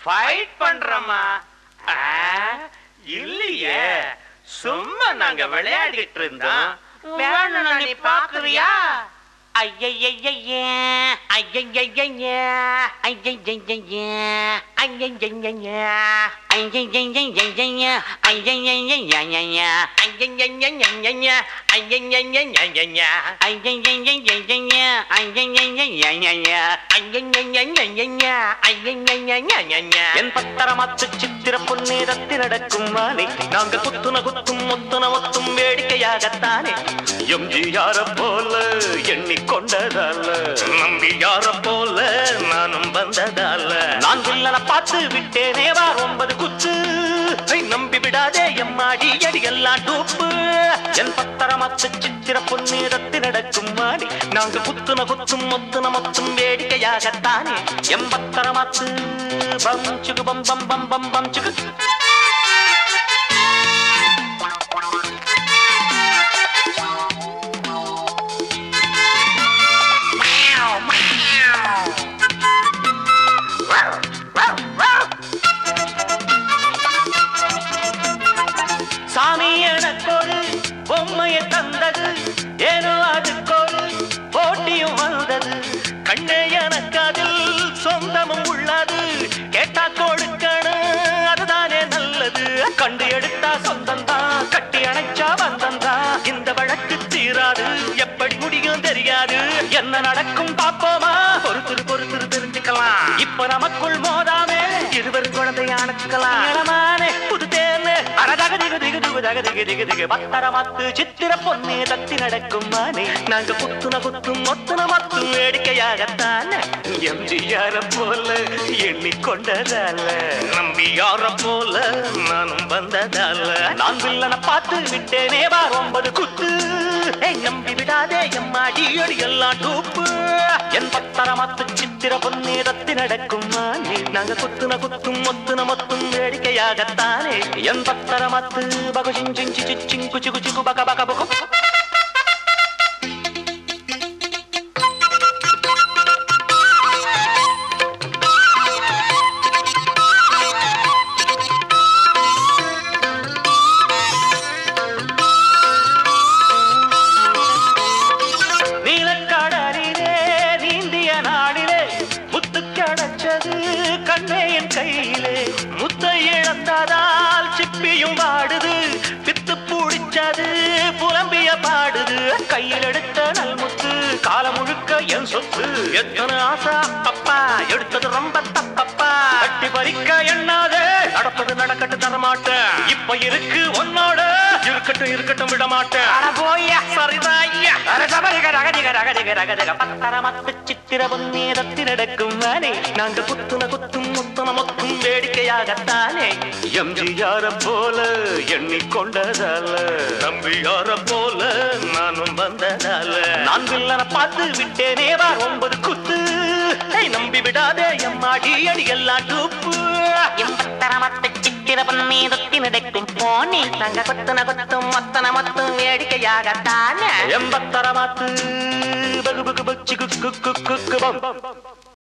Fight பண்றோமா ஆ, இல்லையே சும்மா நாங்க விளையாடிட்டு இருந்தோம் வேணும்னா நீ பாக்குறியா ஐயையையே, ஐயையையே, ஐயையையே, ஐயையையே, ஐயையையையே, ஐயையையையே, ஐயையையையே, ஐயையையையே, ஐயையையையே, ஐயையையையே, ஐயையையையே, ஐயையையையே. என் பத்தரமாத்து சித்திர பொன்னேரத்தில் நடக்கும் மாலை நாங்க குத்துன குத்தும் முத்துன முத்தும் வேடிக்கையாகத்தானே எம்ஜியார போல எண்ணிக்கொண்டதால நம்பியார போல நானும் வந்ததால நான் வில்லன பார்த்து விட்டேனே வா ஒன்பது குத்து ஐ, நம்பி விடாதே எம்மாடி அடி எல்லாம் டூப்பு என் பத்தரமாத்து சித்திர பொன்னேரத்தில் நடக்கும் மாடி நாங்க குத்துன குத்தும் முத்துன முத்தும் வேடிக்கையாகத்தானே எம்பத்தரமாத்து பம் சுகு பம் பம் பம் பம் பம் சுகு சாமி எனக்கொரு பொம்மையை தந்தது ஏனோ அதுக்கொரு போட்டியும் வந்தது கண்ணே எனக்கு அதில் சொந்தமும் உள்ளது கேட்டா கொடுக்கணும் அதுதானே நல்லது கண்டு எடுத்தா சொந்தம் தான் கட்டி அணைச்சா பந்தம் தான் இந்த வழக்கு தீராது எப்படி முடியும் தெரியாது என்ன நடக்கும் பாப்போமா பொறுத்துரு பொறுத்துரு தெரிஞ்சுக்கலாம் இப்ப நமக்குள் மோதாமே இருவரும் குழந்தை அணைச்சுக்கலாம் இளமானே புது தேர்னு அரதக திகு திகு திகு தக திகு திகு திகு பத்தரமாத்து சித்திர பொன்னே தத்தி நடக்கும் மானே நாங்க குத்துன குத்தும் மொத்துன மத்தும் வேடிக்கையாகத்தானே எம்ஜிஆர போல எண்ணிக்கொண்டதால நம்பியார போல நானும் வந்ததால நான் வில்லனை பார்த்து விட்டேனே வா ஒன்பது குத்து ஏய், நம்பி விடாதே எம்மாடி அடி எல்லாம் டூப்பு என் பத்தரமாத்து சித்திர பொன்னேதத்தி நடக்கும் மானே நாங்க குத்துன குத்தும் மொத்துன மொத்தும் வேடிக்கையாகத்தானே என் பத்தரமாத்து பகுஜின் சிஞ்சி சிச்சிங் குச்சி குச்சி குபக பக புகு நீலக்கடலிலே நீந்திய நாடிலே முத்து கிடைச்சது கண்ணே என் கையிலே முத்தை இழந்ததால் சிப்பியும் வாடுது பித்து பூடிச்சது புலம்பிய பாடுது கையில் எடுத்த நல்முத்து காலம் முழுக்க என் சொத்து எத்தனை ஆசா அப்பா எடுத்தது ரொம்ப தப்பப்பா கட்டி பறிக்க எண்ணாதே நடப்பது நடக்கட்டு தரமாட்டேன் இப்ப இருக்கு உன்னோட இருக்கட்டும் இருக்கட்டும் விட மாட்டேன் அட போய்யா. சரிதான் ஐயா அட சபரிக ரகதிக ரகதிக ரகதிக பத்தரமத்து சித்திர பொன்னேரத்தில் நடக்கும் வானே நாங்க குத்துன குத்தும் முத்துன மொத்தும் வேடிக்கையாகத்தானே எம்ஜியார போல எண்ணிக்கொண்டதால நம்பியார போல நானும் வந்ததால நான் வில்லனை பார்த்து விட்டேனே வா ஒன்பது குத்து ஏய், நம்பி விடாதே எம்மாடி அடி எல்லாம் டூப்பு எம்பத்தரமத்து சித்திர பொன்னீதத்தி நடக்கும் போனி நாங்க கொத்துன கொத்தும் மொத்தன மொத்தும் வேடிக்கையாகத்தானே எம்பத்தரமாத்து பகு பகு பச்சு குக்கு குக்கு பம்